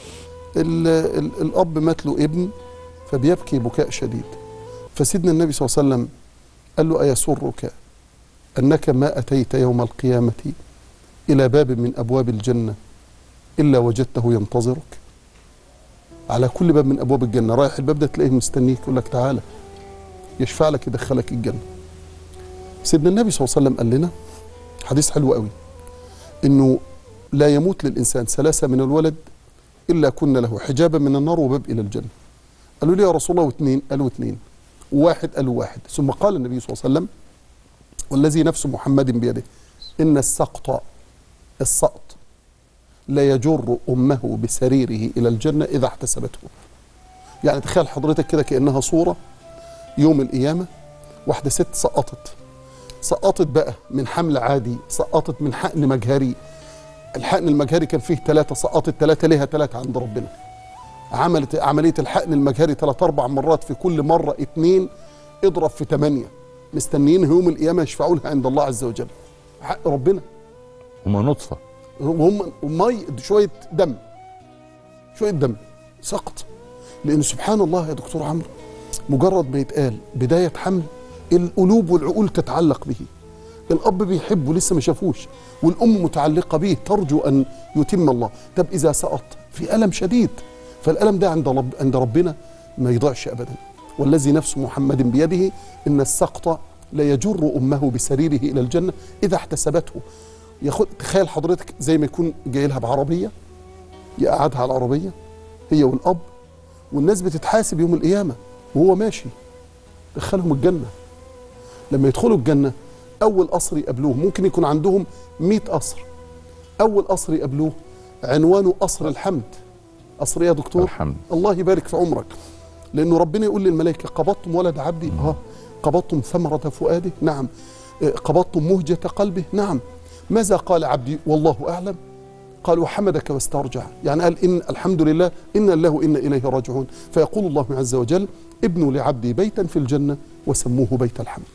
ال ال الاب مات له ابن فبيبكي بكاء شديد فسيدنا النبي صلى الله عليه وسلم قال له ايسرك انك ما اتيت يوم القيامه الى باب من ابواب الجنه الا وجدته ينتظرك على كل باب من ابواب الجنه رايح الباب ده تلاقيه مستنيك يقول لك تعالى يشفع لك يدخلك الجنه سيدنا النبي صلى الله عليه وسلم قال لنا حديث حلو قوي انه لا يموت للانسان ثلاثه من الولد الا كن له حجابا من النار وباب الى الجنه قالوا لي يا رسول الله واثنين قالوا اثنين وواحد قالوا واحد ثم قال النبي صلى الله عليه وسلم والذي نفس محمد بيده ان السقط السقط لا يجر امه بسريره الى الجنه اذا احتسبته يعني تخيل حضرتك كده كانها صوره يوم القيامه واحده ست سقطت سقطت بقى من حمل عادي سقطت من حقن مجهري الحقن المجهري كان فيه ثلاثة سقطت ثلاثة ليها ثلاثة عند ربنا عملت عملية الحقن المجهري ثلاث أربع مرات في كل مرة اتنين اضرب في ثمانية مستنيين يوم القيامة يشفعوا لها عند الله عز وجل حق ربنا هما نطفة وهم مي شويه دم شويه دم سقط لان سبحان الله يا دكتور عمرو مجرد ما يتقال بدايه حمل القلوب والعقول تتعلق به الاب بيحبه لسه ما شافوش والام متعلقه به ترجو ان يتم الله طب اذا سقط في الم شديد فالالم ده عند رب عند ربنا ما يضيعش ابدا والذي نفس محمد بيده ان السقط لا يجر امه بسريره الى الجنه اذا احتسبته ياخد تخيل حضرتك زي ما يكون جاي لها بعربيه يقعدها على العربيه هي والاب والناس بتتحاسب يوم القيامه وهو ماشي دخلهم الجنه لما يدخلوا الجنه اول قصر يقابلوه ممكن يكون عندهم 100 قصر اول قصر يقابلوه عنوانه قصر الحمد قصر إيه يا دكتور الحمد الله يبارك في عمرك لانه ربنا يقول للملائكه قبضتم ولد عبدي اه قبضتم ثمره فؤاده نعم آه، قبضتم مهجه قلبه نعم ماذا قال عبدي والله اعلم قال وحمدك واسترجع يعني قال ان الحمد لله ان الله وانا اليه راجعون فيقول الله عز وجل ابنوا لعبدي بيتا في الجنه وسموه بيت الحمد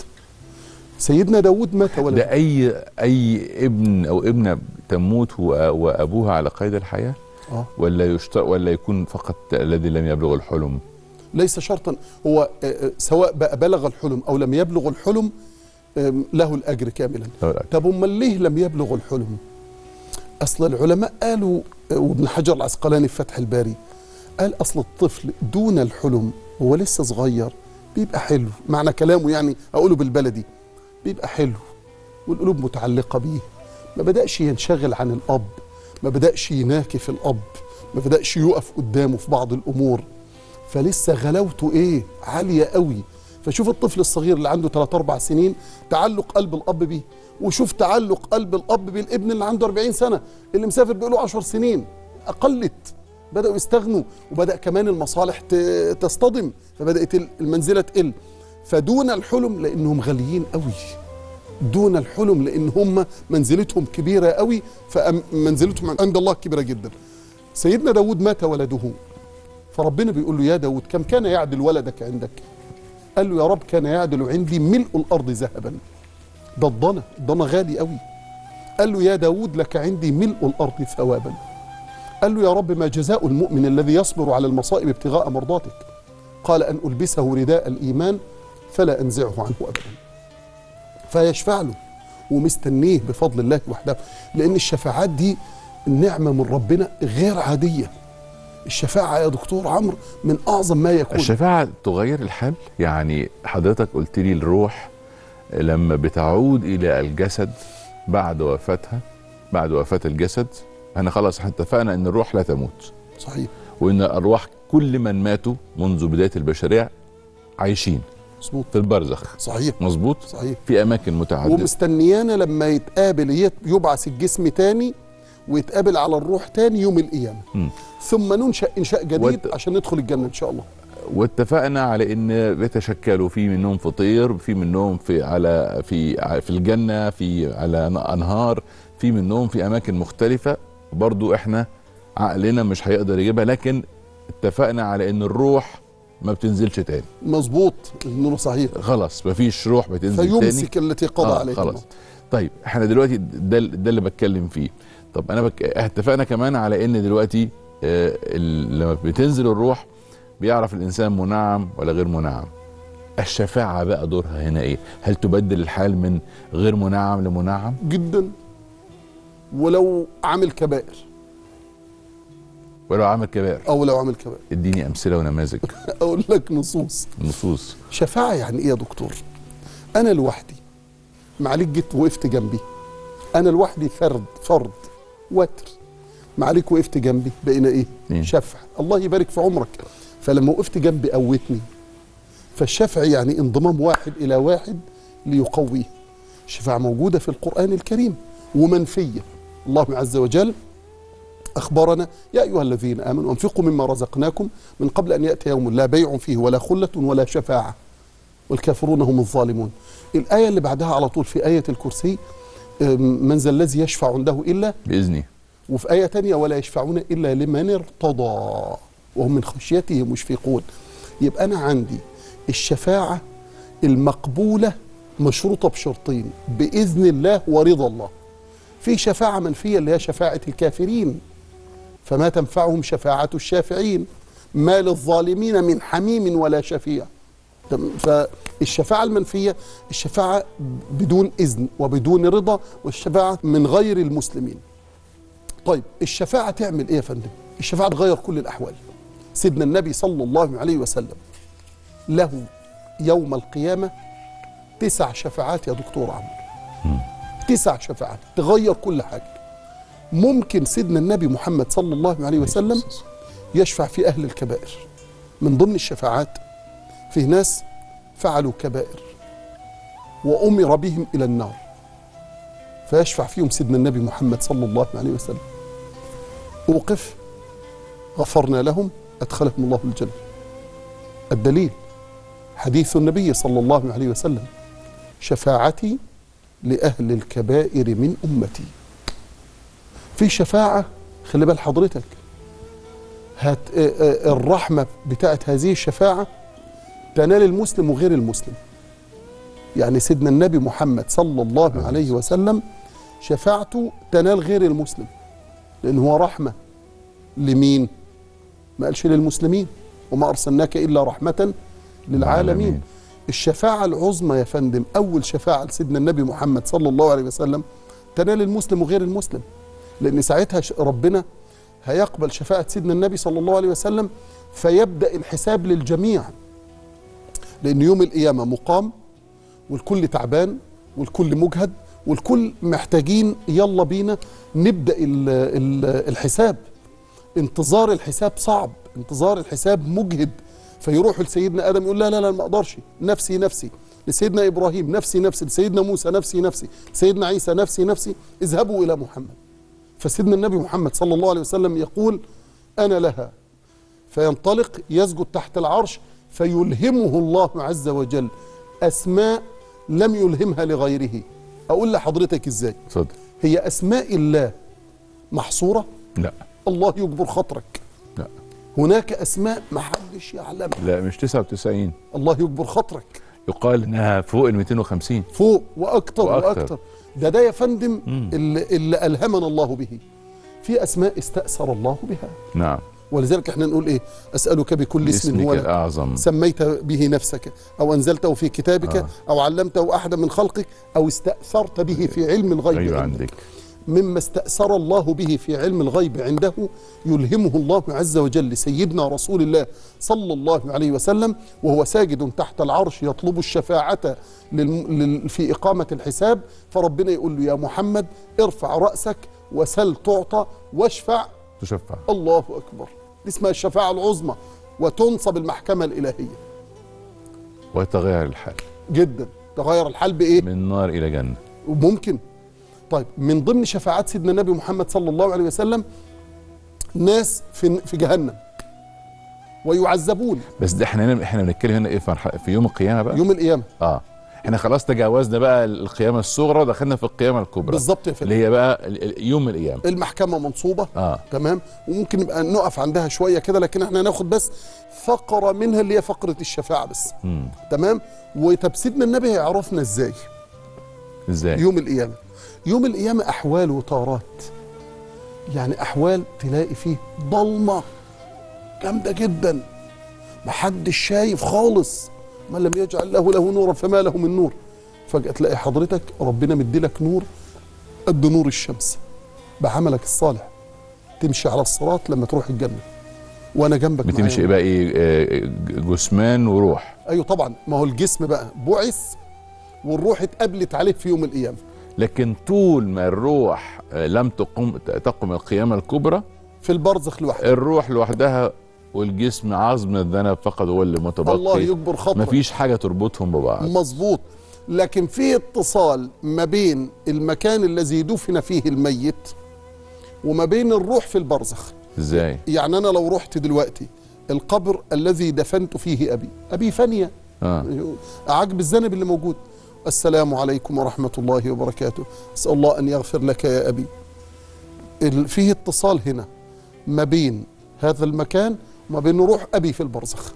سيدنا داود مات ولد ده أي أي ابن أو ابنة تموت و- وأبوها على قيد الحياة آه. ولا يشترط ولا يكون فقط الذي لم يبلغ الحلم ليس شرطا هو آه، آه، سواء بقى بلغ الحلم او لم يبلغ الحلم أم، له الاجر كاملا له الأجر. طب امال ليه لم يبلغ الحلم اصل العلماء قالوا آه، وابن حجر العسقلاني في فتح الباري قال اصل الطفل دون الحلم هو لسه صغير بيبقى حلو معنى كلامه يعني اقوله بالبلدي بيبقى حلو والقلوب متعلقه بيه ما بداش ينشغل عن الاب ما بداش يناكف الاب ما بداش يقف قدامه في بعض الامور فلسه غلاوته ايه عاليه قوي فشوف الطفل الصغير اللي عنده 3 4 سنين تعلق قلب الاب بيه وشوف تعلق قلب الاب بالابن اللي عنده 40 سنه اللي مسافر بقاله 10 سنين اقلت بداوا يستغنوا وبدا كمان المصالح ت- تصطدم فبدات المنزله تقل فدون الحلم لانهم غاليين قوي دون الحلم لان هم منزلتهم كبيره قوي فمنزلتهم عند الله كبيره جدا سيدنا داود مات ولده فربنا بيقول له يا داود كم كان يعدل ولدك عندك قال له يا رب كان يعدل عندي ملء الارض ذهبا ده الضنا الضنا غالي قوي قال له يا داود لك عندي ملء الارض ثوابا قال له يا رب ما جزاء المؤمن الذي يصبر على المصائب ابتغاء مرضاتك قال ان البسه رداء الايمان فلا انزعه عنه ابدا فيشفع له ومستنيه بفضل الله وحده لان الشفاعات دي نعمه من ربنا غير عاديه الشفاعه يا دكتور عمرو من اعظم ما يكون الشفاعة تغير الحال يعني حضرتك قلت لي الروح لما بتعود إلى الجسد بعد وفاتها بعد وفاة الجسد احنا خلاص احنا اتفقنا ان الروح لا تموت صحيح وان ارواح كل من ماتوا منذ بداية البشرية عايشين مظبوط في البرزخ صحيح مظبوط صحيح في اماكن متعددة ومستنيانا لما يتقابل يت- يبعث الجسم تاني ويتقابل على الروح تاني يوم القيامه مم. ثم ننشا انشاء جديد وت- عشان ندخل الجنه ان شاء الله واتفقنا على ان بيتشكلوا في منهم فطير في منهم في على في في الجنه في على انهار في منهم في اماكن مختلفه برضو احنا عقلنا مش هيقدر يجيبها لكن اتفقنا على ان الروح ما بتنزلش تاني مظبوط النور صحيح خلاص مفيش روح بتنزل تاني فيمسك التي قضى آه عليها خلاص الله. طيب احنا دلوقتي ده ده اللي بتكلم فيه طب انا بك... اتفقنا كمان على ان دلوقتي آه ال... لما بتنزل الروح بيعرف الانسان منعم ولا غير منعم الشفاعة بقى دورها هنا ايه هل تبدل الحال من غير منعم لمنعم جدا ولو عامل كبائر ولو عمل كبائر او لو عامل كبائر اديني امثله ونماذج اقول لك نصوص نصوص شفاعه يعني ايه يا دكتور انا لوحدي معاليك جيت وقفت جنبي انا لوحدي فرد فرد وتر معاليك وقفت جنبي بقينا ايه مم. شفع الله يبارك في عمرك فلما وقفت جنبي قوتني فالشفع يعني انضمام واحد الى واحد ليقويه الشفاعه موجوده في القران الكريم ومنفيه الله عز وجل أخبرنا يا أيها الذين آمنوا أنفقوا مما رزقناكم من قبل أن يأتي يوم لا بيع فيه ولا خلة ولا شفاعة والكافرون هم الظالمون الآية اللي بعدها على طول في آية الكرسي أم، من ذا الذي يشفع عنده إلا باذني وفي آية تانية ولا يشفعون إلا لمن ارتضى وهم من خشيته مشفقون يبقى أنا عندي الشفاعة المقبولة مشروطة بشرطين بإذن الله ورضا الله في شفاعة منفية اللي هي شفاعة الكافرين فما تنفعهم شفاعة الشافعين ما للظالمين من حميم ولا شفيع تم- فالشفاعة المنفية الشفاعة بدون إذن وبدون رضا والشفاعة من غير المسلمين طيب الشفاعة تعمل إيه يا فندم الشفاعة تغير كل الأحوال سيدنا النبي صلى الله عليه وسلم له يوم القيامة تسع شفاعات يا دكتور عمرو تسع شفاعات تغير كل حاجة ممكن سيدنا النبي محمد صلى الله عليه وسلم يشفع في أهل الكبائر من ضمن الشفاعات فيه ناس فعلوا كبائر وأمر بهم إلى النار فيشفع فيهم سيدنا النبي محمد صلى الله عليه وسلم أوقف غفرنا لهم أدخلهم الله الجنة الدليل حديث النبي صلى الله عليه وسلم شفاعتي لأهل الكبائر من أمتي في شفاعة خلي بال حضرتك هت آه، آه، الرحمة بتاعت هذه الشفاعة تنال المسلم وغير المسلم يعني سيدنا النبي محمد صلى الله عليه وسلم شفاعته تنال غير المسلم لأن هو رحمة لمين ما قالش للمسلمين وما أرسلناك إلا رحمة للعالمين الشفاعة العظمى يا فندم أول شفاعة لسيدنا النبي محمد صلى الله عليه وسلم تنال المسلم وغير المسلم لأن ساعتها ش- ربنا هيقبل شفاعة سيدنا النبي صلى الله عليه وسلم فيبدأ الحساب للجميع لأن يوم القيامة مقام والكل تعبان والكل مجهد والكل محتاجين يلا بينا نبدأ ال ال الحساب انتظار الحساب صعب انتظار الحساب مجهد فيروح لسيدنا ادم يقول لا لا لا ما اقدرش نفسي نفسي لسيدنا ابراهيم نفسي نفسي لسيدنا موسى نفسي نفسي لسيدنا عيسى نفسي نفسي اذهبوا الى محمد فسيدنا النبي محمد صلى الله عليه وسلم يقول انا لها فينطلق يسجد تحت العرش فيلهمه الله عز وجل اسماء لم يلهمها لغيره اقول لحضرتك ازاي اتفضل هي اسماء الله محصوره لا الله يجبر خاطرك لا هناك اسماء ما حدش يعلمها لا مش 99 الله يجبر خاطرك يقال انها فوق ال 250 فوق واكتر وأكتر. واكتر, ده ده يا فندم اللي, اللي الهمنا الله به في اسماء استاثر الله بها نعم ولذلك احنا نقول ايه اسالك بكل اسم باسمك هو لك الأعظم. سميت به نفسك او انزلته في كتابك آه. او علمته احدا من خلقك او استاثرت به في علم الغيب ايوه عندك. عندك مما استأثر الله به في علم الغيب عنده يلهمه الله عز وجل لسيدنا رسول الله صلى الله عليه وسلم وهو ساجد تحت العرش يطلب الشفاعة للم... لل... في إقامة الحساب فربنا يقول له يا محمد ارفع رأسك وسل تعطى واشفع تشفع الله أكبر دي اسمها الشفاعة العظمى وتنصب المحكمة الإلهية ويتغير الحال جدا تغير الحال بإيه؟ من نار الى جنه وممكن طيب من ضمن شفاعات سيدنا النبي محمد صلى الله عليه وسلم ناس في في جهنم ويعذبون بس ده احنا هنا احنا بنتكلم هنا ايه في مرحلة- في يوم القيامه بقى يوم القيامه اه احنا خلاص تجاوزنا بقى القيامه الصغرى ودخلنا في القيامه الكبرى بالظبط يا فندم اللي هي بقى ال- ال- يوم القيامه المحكمه منصوبه اه تمام وممكن نبقى نقف عندها شويه كده لكن احنا هناخد بس فقره منها اللي هي فقره الشفاعه بس مم. تمام وطب سيدنا النبي هيعرفنا ازاي ازاي يوم القيامه يوم القيامه احوال وطارات يعني احوال تلاقي فيه ضلمه جامده جدا محدش شايف خالص من لم يجعل له له نورا فما له من نور فجاه تلاقي حضرتك ربنا مديلك نور قد نور الشمس بعملك الصالح تمشي على الصراط لما تروح الجنه وانا جنبك بتمشي معايا. بقى ايه آه، جثمان وروح ايوه طبعا ما هو الجسم بقى بعث والروح اتقابلت عليه في يوم القيامه لكن طول ما الروح آه، لم تقم تقم القيامه الكبرى في البرزخ لوحده الروح لوحدها والجسم عظم الذنب فقط هو اللي متبقي الله يجبر خطرك. مفيش حاجه تربطهم ببعض مظبوط لكن في اتصال ما بين المكان الذي دفن فيه الميت وما بين الروح في البرزخ ازاي يعني انا لو رحت دلوقتي القبر الذي دفنت فيه ابي ابي فانيه اه عجب الذنب اللي موجود السلام عليكم ورحمه الله وبركاته اسال الله ان يغفر لك يا ابي ال- فيه اتصال هنا ما بين هذا المكان وما بين روح ابي في البرزخ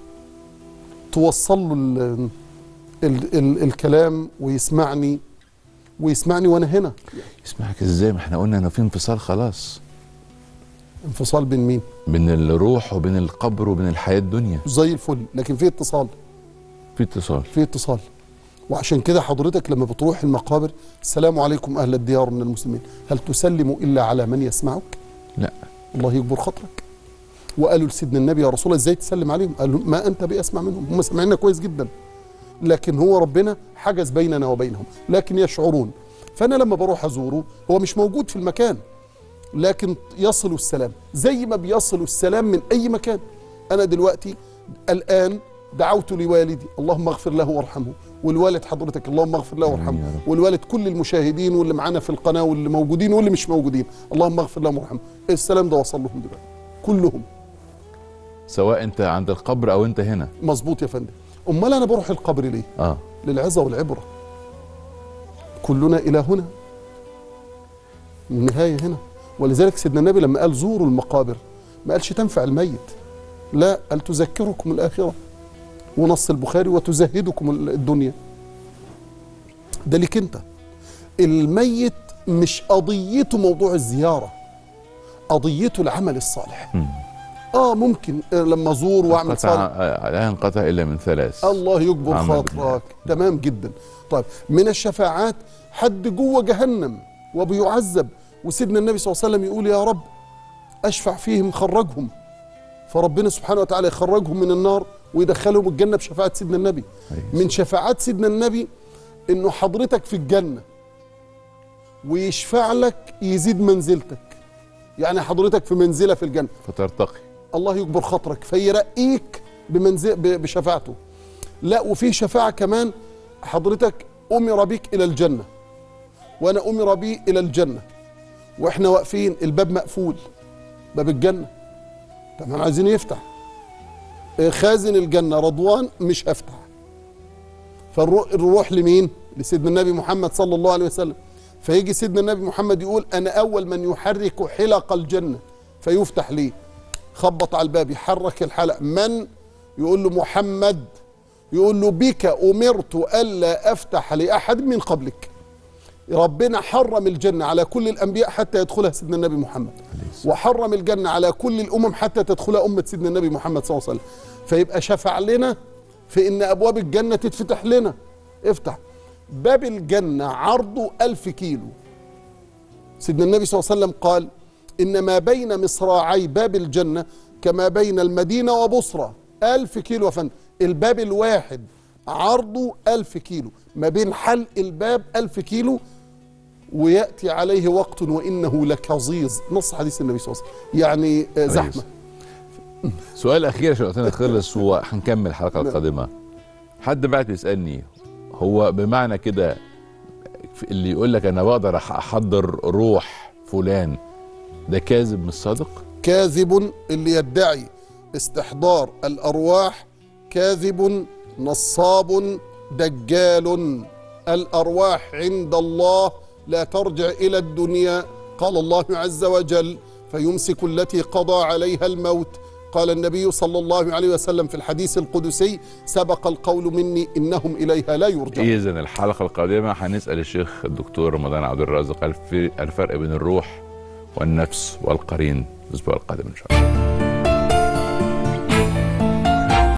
توصل له ال ال ال الكلام ويسمعني ويسمعني وانا هنا يسمعك ازاي ما احنا قلنا انه في انفصال خلاص انفصال بين مين بين الروح وبين القبر وبين الحياه الدنيا زي الفل لكن في اتصال في اتصال في اتصال وعشان كده حضرتك لما بتروح المقابر السلام عليكم اهل الديار من المسلمين هل تسلم الا على من يسمعك لا الله يكبر خاطرك وقالوا لسيدنا النبي يا رسول الله ازاي تسلم عليهم قالوا ما انت باسمع منهم هم سامعيننا كويس جدا لكن هو ربنا حجز بيننا وبينهم لكن يشعرون فانا لما بروح ازوره هو مش موجود في المكان لكن يصل السلام زي ما بيصل السلام من اي مكان انا دلوقتي الان دعوت لوالدي اللهم اغفر له وارحمه والوالد حضرتك اللهم اغفر له وارحمه والوالد كل المشاهدين واللي معانا في القناه واللي موجودين واللي مش موجودين اللهم اغفر لهم وارحمهم السلام ده وصل لهم دلوقتي كلهم سواء انت عند القبر او انت هنا مظبوط يا فندم امال انا بروح القبر ليه اه للعظه والعبره كلنا الى هنا النهايه هنا ولذلك سيدنا النبي لما قال زوروا المقابر ما قالش تنفع الميت لا قال تذكركم الاخره ونص البخاري وتزهدكم الدنيا ده ليك انت الميت مش قضيته موضوع الزياره قضيته العمل الصالح اه ممكن آه لما ازور واعمل انقطع صالح آه، لا ينقطع الا من ثلاث الله يجبر عمل خاطرك تمام جدا طيب من الشفاعات حد جوه جهنم وبيعذب وسيدنا النبي صلى الله عليه وسلم يقول يا رب اشفع فيهم خرجهم فربنا سبحانه وتعالى يخرجهم من النار ويدخلهم الجنه بشفاعه سيدنا النبي من شفاعات سيدنا النبي انه حضرتك في الجنه ويشفع لك يزيد منزلتك يعني حضرتك في منزله في الجنه فترتقي الله يكبر خاطرك فيرقيك بمنزل ب- بشفاعته لا وفي شفاعه كمان حضرتك امر بك الى الجنه وانا امر بي الى الجنه واحنا واقفين الباب مقفول باب الجنه طبعا عايزين يفتح آه، خازن الجنه رضوان مش هفتح فنروح لمين لسيدنا النبي محمد صلى الله عليه وسلم فيجي سيدنا النبي محمد يقول انا اول من يحرك حلق الجنه فيفتح ليه خبط على الباب يحرك الحلق من يقول له محمد يقول له بك امرت الا افتح لاحد من قبلك ربنا حرم الجنه على كل الانبياء حتى يدخلها سيدنا النبي محمد وحرم الجنه على كل الامم حتى تدخلها امه سيدنا النبي محمد صلى الله عليه وسلم فيبقى شفع لنا في ان ابواب الجنه تتفتح لنا افتح باب الجنه عرضه ألف كيلو سيدنا النبي صلى الله عليه وسلم قال إن ما بين مصراعي باب الجنة كما بين المدينة وبصرة ألف كيلو يا فندم الباب الواحد عرضه ألف كيلو ما بين حلق الباب ألف كيلو ويأتي عليه وقت وإنه لكظيظ نص حديث النبي صلى الله عليه وسلم يعني آه، زحمة سؤال اخير عشان وقتنا خلص وهنكمل الحلقه القادمه حد بعت بيسالني هو بمعنى كده اللي يقول لك انا بقدر أح- احضر روح فلان ده كاذب مش صادق كاذب اللي يدعي استحضار الارواح كاذب نصاب دجال الارواح عند الله لا ترجع الى الدنيا قال الله عز وجل فيمسك التي قضى عليها الموت قال النبي صلى الله عليه وسلم في الحديث القدسي سبق القول مني انهم اليها لا يرجعون اذا الحلقه القادمه هنسال الشيخ الدكتور رمضان عبد الرازق الف- الفرق بين الروح والنفس والقرين الاسبوع القادم ان شاء الله